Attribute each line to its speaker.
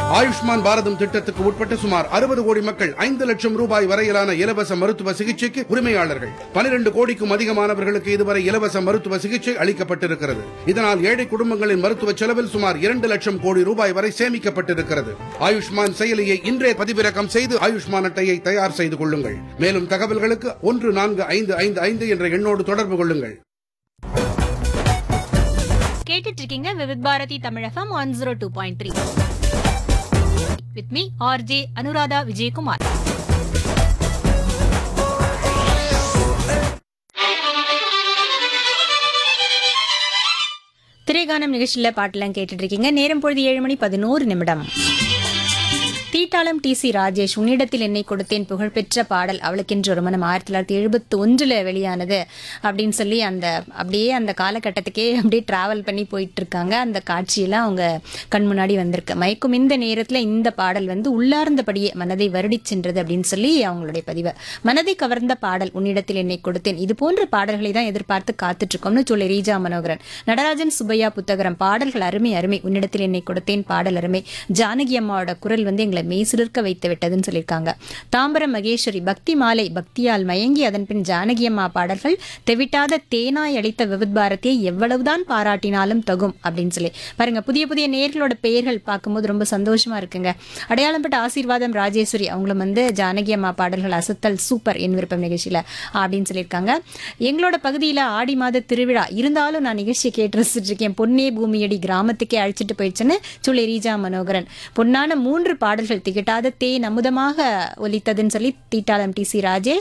Speaker 1: ஆயுஷ்மான் பாரதம் திட்டத்துக்கு உட்பட்ட சுமார் அறுபது கோடி மக்கள் ஐந்து லட்சம் ரூபாய் வரையிலான இலவச மருத்துவ சிகிச்சைக்கு உரிமையாளர்கள் பனிரெண்டு கோடிக்கும் அதிகமானவர்களுக்கு இதுவரை இலவச மருத்துவ சிகிச்சை அளிக்கப்பட்டிருக்கிறது இதனால் ஏழை குடும்பங்களின் மருத்துவ செலவில் சுமார் இரண்டு லட்சம் கோடி ரூபாய் வரை சேமிக்கப்பட்டிருக்கிறது ஆயுஷ்மான் செயலியை இன்றே பதிவிறக்கம் செய்து ஆயுஷ்மான் அட்டையை தயார் செய்து கொள்ளுங்கள் மேலும் தகவல்களுக்கு ஒன்று நான்கு ஐந்து ஐந்து ஐந்து என்ற எண்ணோடு தொடர்பு கொள்ளுங்கள்
Speaker 2: கேட்டுட்டு இருக்கீங்க விவித் பாரதி தமிழகம் one zero two point three with me RJ Anuradha Vijayakumar திரைகானம் நிகழ்ச்சியில் பாட்டெல்லாம் கேட்டுட்டு இருக்கீங்க நேரம் பொழுது ஏழு மணி பதினோரு நிமிடம் தீட்டாளம் டி சி ராஜேஷ் உன்னிடத்தில் என்னை கொடுத்தேன் புகழ்பெற்ற பாடல் அவளுக்கென்று ஒரு மனம் ஆயிரத்தி தொள்ளாயிரத்தி எழுபத்தி ஒன்றில் வெளியானது அப்படின்னு சொல்லி அந்த அப்படியே அந்த காலகட்டத்துக்கே அப்படியே டிராவல் பண்ணி போயிட்டு இருக்காங்க அந்த காட்சியெல்லாம் அவங்க கண் முன்னாடி வந்திருக்கு மயக்கும் இந்த நேரத்தில் இந்த பாடல் வந்து உள்ளார்ந்தபடியே மனதை வருடிச் சென்றது அப்படின்னு சொல்லி அவங்களுடைய பதிவு மனதை கவர்ந்த பாடல் உன்னிடத்தில் என்னை கொடுத்தேன் இது போன்ற பாடல்களை தான் எதிர்பார்த்து காத்துட்டு இருக்கோம்னு சொல்லி ரீஜா மனோகரன் நடராஜன் சுப்பையா புத்தகரம் பாடல்கள் அருமை அருமை உன்னிடத்தில் என்னை கொடுத்தேன் பாடல் அருமை ஜானகி அம்மாவோட குரல் வந்து எங்களை மெய்சிலிர்க்க வைத்து விட்டதுன்னு சொல்லியிருக்காங்க தாம்பரம் மகேஸ்வரி பக்தி மாலை பக்தியால் மயங்கி அதன் பின் ஜானகி அம்மா பாடல்கள் தெவிட்டாத தேனாய் அளித்த விவித் பாரதியை எவ்வளவுதான் பாராட்டினாலும் தகும் அப்படின்னு சொல்லி பாருங்க புதிய புதிய நேர்களோட பெயர்கள் பார்க்கும்போது ரொம்ப சந்தோஷமா இருக்குங்க அடையாளம்பட்ட ஆசீர்வாதம் ராஜேஸ்வரி அவங்களும் வந்து ஜானகி அம்மா பாடல்கள் அசத்தல் சூப்பர் என் விருப்பம் நிகழ்ச்சியில அப்படின்னு சொல்லியிருக்காங்க எங்களோட பகுதியில ஆடி மாத திருவிழா இருந்தாலும் நான் நிகழ்ச்சியை கேட்டு ரசிச்சுட்டு இருக்கேன் பொன்னே பூமியடி கிராமத்துக்கே அழைச்சிட்டு போயிடுச்சுன்னு சொல்லி ரீஜா மனோகரன் பொன்னான மூன்று பாடல்கள் திகட்டாத தேன் அமுதமாக ஒலித்ததுன்னு சொல்லி தீட்டாளம் டி சி ராஜேஷ்